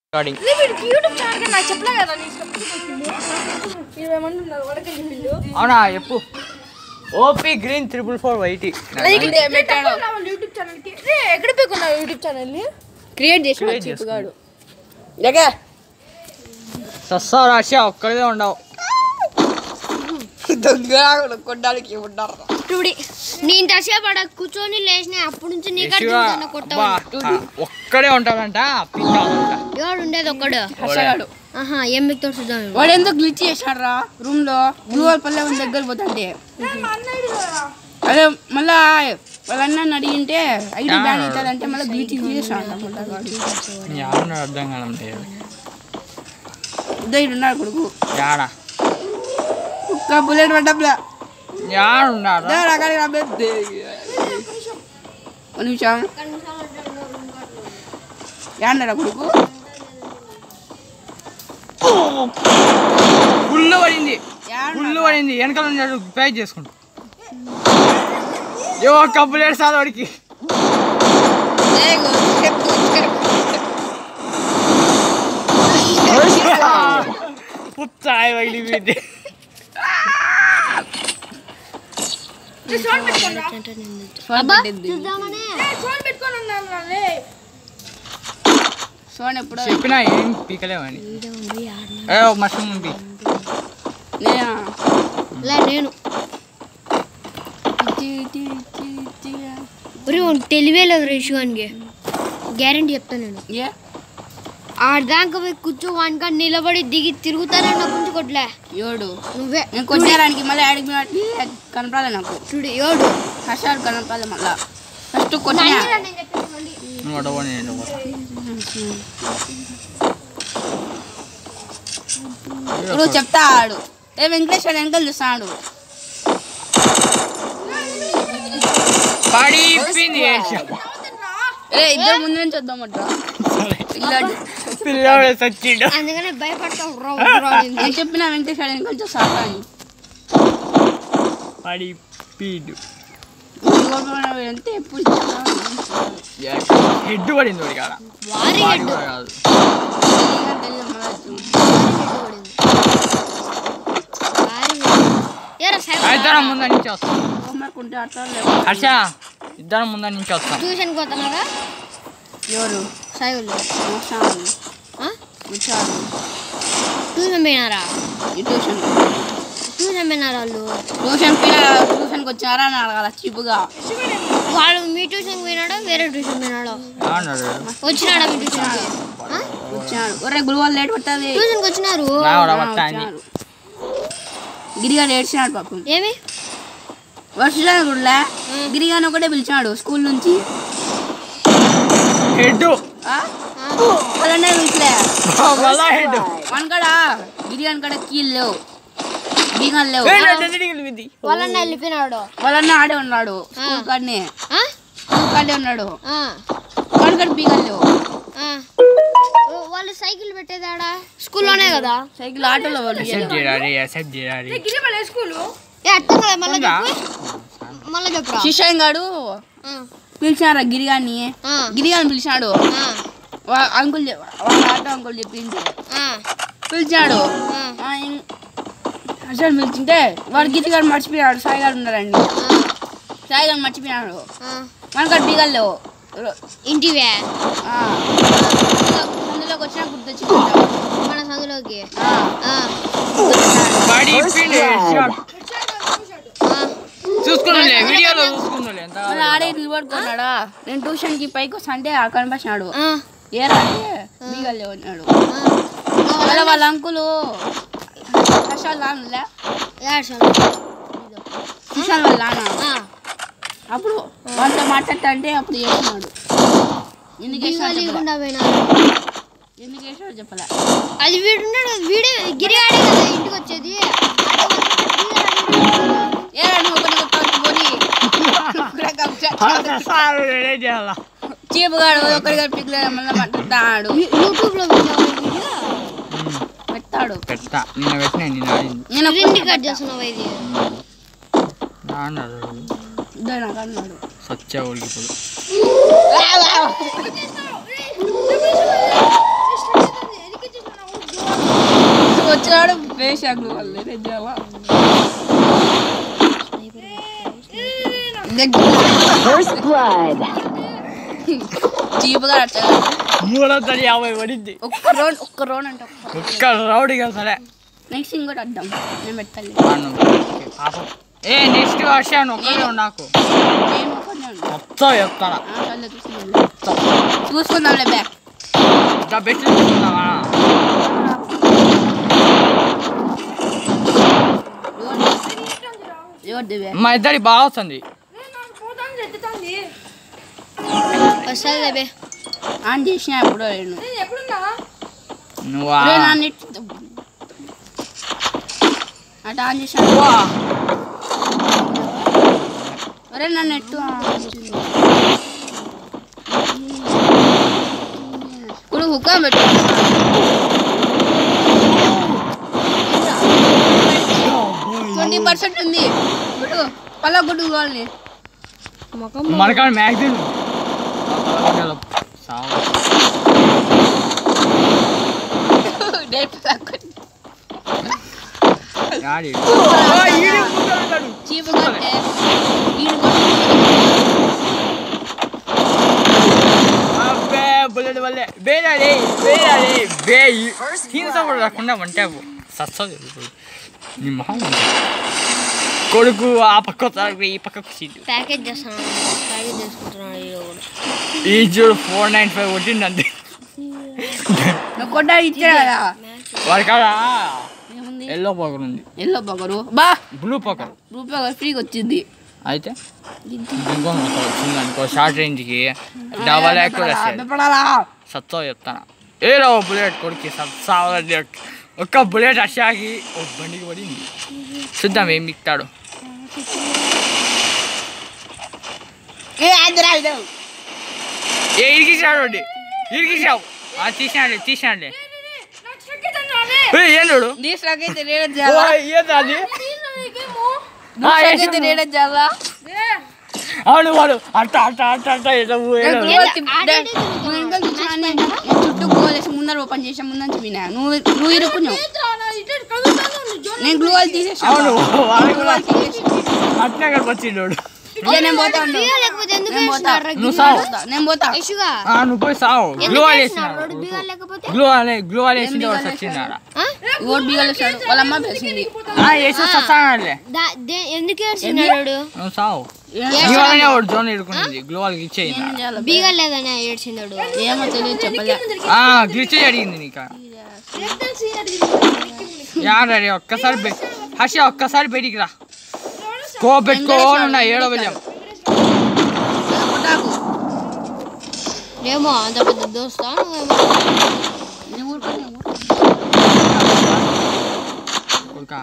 Recording వీడికి YouTube channel నాకు చెప్పలే కదా నీకు ఇరవై మంది ఉన్నారు వడకల్లి వీళ్ళు అవునా చెప్పు OP green triple four YT YouTube channel కి రే ఎక్కడ పెట్టుకున్నావు యూట్యూబ్ ఛానల్ ని క్రియేట్ చేసిన Create చిప్పుగాడు లేక సస్సా రాశి ఒక్కడే ఉండవు దొంగ కొట్టడానికి ఉంటారు టుడి నేను తసేపు ఆడ కూర్చొని లేచిన అప్పటి నుంచి నీ యశువ, కడుతున్నా అబ్బా, కొట్టవాలి ఆ, ఒక్కడే ఉంటాడంట పిచ్చాడంట ఎవడు ఉండేది ఒక్కడు హర్షగాడు ఆహా ఏం మీకు చూద్దాం వాడు ఎందుకు గ్లిచ్ చేశాడు రా రూమ్ లో గ్లూవల్ పల్లె ఉన్న దగ్గర పోతుంటే అదే మళ్ళా వాళ్ళ అన్న అడిగింటే ఐడి బ్యాన్ అవుతుందంటే మళ్ళీ గ్లిచ్ చేసాడు యాడ అర్థం కాదు ఉదయం ఉన్నాడు కొడుకు యాడ ఒక్క బుల్లెట్ పడ్డప్పులా యాడ ఉన్నాడు రకాల ఒక నిమిషం ఏమన్నారా కొడుకు గుళ్ళు పడింది ఏమన్నా? గుళ్ళు పడింది వెనకాల ఉన్నాడు ప్యాక్ చేసుకుంటా ఏ ఒక్క బుల్లెట్ సార్ వాడికి పుచ్చాయి పగిలిపోయింది సోన్ పట్టింది చూద్దామనే ఫోన్ పెట్టుకొని ఉన్నాను రే సోన్ ఎప్పుడో చెప్పినా ఏం పీకలేవని ఏ ఒక మష్రూమ్ ఉంది నేనా లే నేను చి, చి, చి, చి. ఒరే తెలివే లేదు రేషుగానికి గ్యారంటీ చెప్తాను నేను ఏ ఆడదాకా పోయి కూర్చో వానికా నిలబడి దిగి తిరుగుతానే నా గురించి కొట్లే ఏడు నువ్వే నేను కొట్టడానికి మళ్ళీ ఆడికి పోయినట్టు కనపడలే నాకు చూడు ఏడు హర్షాలు కనపడలే మళ్ళా ఫస్ట్ కొట్టినా నువ్వు అడవని నేను అడవను. నువ్వు చెప్తా ఆడు ఏ వెంకటేశ్వర వెనకాల చూస్తాడు పడి ఇప్పింది ఏషియా. ఏ ఇద్దరు ముందు నుంచి వద్దామట్రా పిల్లాడు పిల్లోడు చచ్చిండు అందుకనే భయపడతావు రా నేను చెప్పిన వెంకటేశ్వర వెనకాల చూస్తాడు అని పడి ఇప్పిండు అంటే ఎప్పుడు చెప్తాను? హెడ్ పడింది వాడికి ఆడ వారి బాడీ హెడ్ కూడా కాదు తెలియదు, తెలియదు, మళ్ళా చూ. వారి హెడ్ ఏరా సైకిల్ ఇద్దరం ముందు నుంచి వస్తాం హోంవర్క్ ఉంటే ఆడతారు లేకపోతే హర్ష ఇద్దరం ముందు నుంచి వస్తాం ట్యూషన్ పోతున్నారా ఎవరు సైకిల్ వచ్చాను ఆ? వచ్చాను ట్యూషన్ పోయినారా ఈ ట్యూషన్ ట్యూషన్ పోయినారా వాళ్ళు ట్యూషన్ పిల్ల ట్యూషన్కి వచ్చారా అని అడగాల చీపుగా వాళ్ళు మీ ట్యూషన్ పోయినాడా వేరే ట్యూషన్ పోయినాడా అన్నాడు వచ్చినాడా మీ ట్యూషన్కి ఆ? వచ్చాడు ఒరే గురువాలు లేట్ పడుతుంది ట్యూషన్కి వచ్చినారు నా కూడా వస్తా అని గిరిగాడు ఏడ్చినాడు పాపం ఏమి వర్షాలు కూడా గిరిగాని ఒకటే పిలిచాడు స్కూల్ నుంచి హెడ్ ఆ? వాళ్ళనే పిలిచలే మళ్ళా హెడ్ వనకడా గిరిగాని కాడ కీళ్ళు లేవు బీగాలు లేవు వాళ్ళని వెళ్ళిపోయినాడు వాళ్ళన్న ఆడే ఉన్నాడు స్కూల్ కాడనే ఆ? స్కూల్ కాడే ఉన్నాడు ఆ. వానకాడ బీగాలు లేవు ఆ. ఓ, వాళ్ళు సైకిల్ పెట్టేదాడా స్కూల్లోనే కదా సైకిల్ ఆటోలో వాళ్ళు సెట్ చేయాలి సెట్ చేయాలి గిరిమల స్కూలు ఏ అర్థం కదా మళ్ళీ చెప్పు మళ్ళీ చెప్పురా శిష్యం గాడు ఆ. పిలిచారా గిరిగాన్ని ఆ. గిరిగాని పిలిచాడు ఆ. వా- అంకుల్ చె- వాళ్ళ ఆటో అంకుల్ చెప్పింది ఆ. పిలిచాడు ఆ. ఆ, ఇం- అసలు పిలిచింటే వాడు గిరిగాడు మర్చిపోయాడు సాయిగాడు ఉన్నారండి సాయిగాడు మర్చిపోయాడు ఆ. మనకాడ బీగాలు లేవు రో- ఇంటివే ఆ. అందులో- అందులోకి వచ్చినా గుర్తొచ్చిందంట మన సందులోకి ఆ. ఆ. పడి ఇప్పిండు ఆ. చూసుకున్నాలే వీడియోలో చూసుకున్నాలే ఎంత మళ్ళీ ఆడే నిలబడుకున్నాడా నేను ట్యూషన్కి పైకి వస్తా అంటే ఆ కనిపించినాడు ఆ. ఏరా అంటే బీగాలు లేవు అన్నాడు ఆ. మళ్ళీ వాళ్ళ అంకులు కష్టాలు నాన్నలే ఏడు సందు. సుశాంత్ వాళ్ళ నాన్న ఆ. అప్పుడు వాళ్ళతో మాట్లాడతా అంటే అప్పుడు వేసినాడు ఎందుకు వేసినాడు దిగాలి చెప్పలే లేకుండా పోయినారు ఎందుకు వేసినాడు చెప్పలే అది వీడు ఉన్నాడు కదా, వీడే గిరిగాడే కదా ఇంటికి వచ్చేది ఏరా నువ్వు ఒకటి కొత్త పోని ఏం చేయాలా చీపుగాడు ఒకరిగా పిల్లలు మళ్ళీ మాట్లాడతాడు యూట్యూబ్ లో పెట్టినావా ఈ వీడియో పెడతాడు పెడతా నిన్న పెట్టినా నిన్న ఆడింది నేను స్క్రీన్ రికార్డ్ చేస్తున్నావా ఇది అన్నాడు ఇద్దరు నాకు అన్నాడు సచ్చా ఉడికిపోదు రే, వేసా గ్లూ వాల్ నేనేం చేయాలా చీపుగా అడచాలి మూడు వందల యాభై పడింది ఒక్క రౌండ్ ఒక్క రౌండ్ అంటే ఒక్క ఒక్క రౌడీగా సరే నెక్స్ట్ ఇంకోటి అడ్డాం నేను పెట్టాలి వాడిని పాపం. ఏ నెక్స్ట్ వర్షాన్ని ఒక్కడే నాకు నేను ఒక్కనే ఉన్నా మొత్తం చెప్తాను ఆ, చాలే చూసుకుందాం చూసుకుందాంలే బ్యాక్ ఇంకా పెట్టి చూసుకుందామా ఎవరిది బ్యాక్ మా ఇద్దరి బాగా వస్తుంది పోతాను ఎత్తుతాంది వస్తుంది బే ఆన్ చేసిన ఎప్పుడో నేను నేను ఎప్పుడున్నా నువ్వా ఒరే, నా నెట్ అటు ఆన్ చేసిన నువ్వా ఒరే నా నెట్ ఇప్పుడు హుక్కా పెట్టు ట్వంటీ పర్సెంట్ ఉంది ఇప్పుడు పల్ల గుడ్డు వాళ్ళని మనకాడ మ్యాగజైన్ చీపు కట్టే ఈడు అబ్బే బుల్లెట్ వల్లే బేరాడే బేరాడే బే తీన్ సపోర్ట్ రాకుండా వంటే సస్తది నీ మొహం కొడుకు ఆ పక్క వస్తాడు, ఈ పక్కకు సీటు ప్యాకేజ్ చేస్తాను ప్యాకేజ్ చేసుకుంటున్నాను ఈడ కూడా ఈ చూడు ఫోర్ నైన్ ఫైవ్ కొట్టిండు అంతే నువ్వు కొట్టా ఇచ్చా కదా వాడి కాడ ఏముంది ఎల్లో పక్కన ఉంది ఎల్లో పొగరు బా బ్లూ పక్కన రూపాయి ఫ్రీగా వచ్చింది అయితే ఇంకో మొత్తం వచ్చింది అనుకో షార్ట్ రేంజ్కి డబల్ యాక్యురసీ భయపడాలా సత్తా చెప్తాను ఏదో బుల్లెట్ కొడుకు సత్సావది ఒక్క బుల్లెట్ అషాకి ఒక బండికి పడింది చూద్దాం ఏం మిక్తాడు ఏ ఆదిరా ఇది ఏ ఇరికిసాడు వాడి ఇరికిసావు ఆ తీసినాడులే తీసినాడులే నాకు చెక్కితాను రాలే ఏ ఏండు తీసుకురాకైతే రేడర్ చేయాలా ఏంది అది నీకేమో ఆ, తీసుకురాకైతే వేసాను. రేడర్ చేయాలా ఏ అవును వాడు అట్ట అట్ట అట్ట అట్ట ఏదో ఏదో. నువ్వు వెనకాల కూర్చోని నేను చుట్టూ గోల్ వేసి ముందర ఓపెన్ చేసా ముందని వినా నువ్వు నువ్వు ఇరుక్కున్నావు ఏంట్రా నా ఇటు కదులుతాను నువ్వు జోన్ నేను గ్లూ వాల్ తీసేసా అవును వాడు కూడా తీసేసి అట్నే అక్కడికి వచ్చిండు వాడు. ఇదే నేను పోతా ఉండు. బీగా లేకపోతే ఎందుకు నేను పోతా వేస్తున్నారు నువ్వు సావు పోతా. నేను పోతా యశుగా ఆ, నువ్వు పోయి సావు గ్లూ ఎందుకు వాల్ వేస్తున్నారు వేసినాడు రోడ్డు బీగా లేకపోతే గ్లూ వాల్ గ్లూ వాల్ వేసింది వాడు సచ్చిందాడ ఆ? ఓటు బీగలు వచ్చాడు వాళ్ళ అమ్మ పేసింది ఆ వేసి సత్తాడులే దా- దే- ఎందుకు ఏడ్చినాడు నువ్వు సావు ఏం నీ వల్లనే వాడు జోన్ ఇరుకునింది గ్లూ వాల్కి ఇచ్చేయింది ఆడ. చేయాలి? బీగా లేదని ఏడ్చినాడు ఏమో తెలియదు చెప్పలే ఆ గ్లిచ్ అడిగింది నీకు ఏం తెలిసి అడిగింది యాడరే ఒక్కసారి బె- హర్ష ఒక్కసారి బయటికి రా కో పెట్టుకోని ఉన్నా ఏడో వెళ్ళాం కొట్టాకు ఏమో అంత పెద్ద దోస్తా నువ్వేమో నేను ఊరుకో నేను ఊరుకో. కొడుకా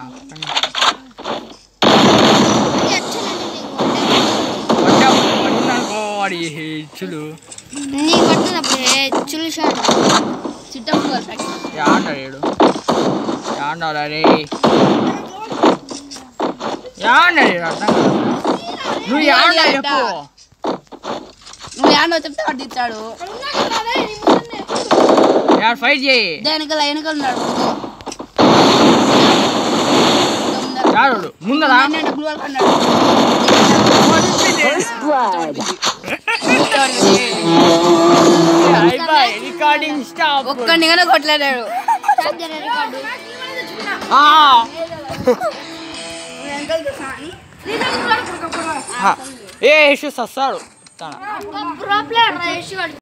ఇది వచ్చానండి నీకు. వచ్చా పడిందనుకో వాడి హెచ్చులు నీకు పడుతుంది అప్పుడు చులు షాట్ చిట్టప్పుడు వాళ్ళ ప్యాకెట్. యాండాడు యాండాడు అరే యాండాడు అర్థం కాదు. నువ్వు యాండా చెప్పు నువ్వు ఏండో చెప్తే వాడు ఇచ్చాడు యాడ్ ఫైట్ చేయి వెనకాల వెనకాల ఉన్నాడు యాడు ముందరా డబ్బులు వాళ్ళకి అన్నాడు అయిపోయి రికార్డింగ్ స్టాప్ ఒక్క నిగన కొట్టలేడు స్టాప్ చేయరా రికార్డు ఏ ఇష్యూస్ వస్తాడు తన ప్రో ప్లేయర్ యశు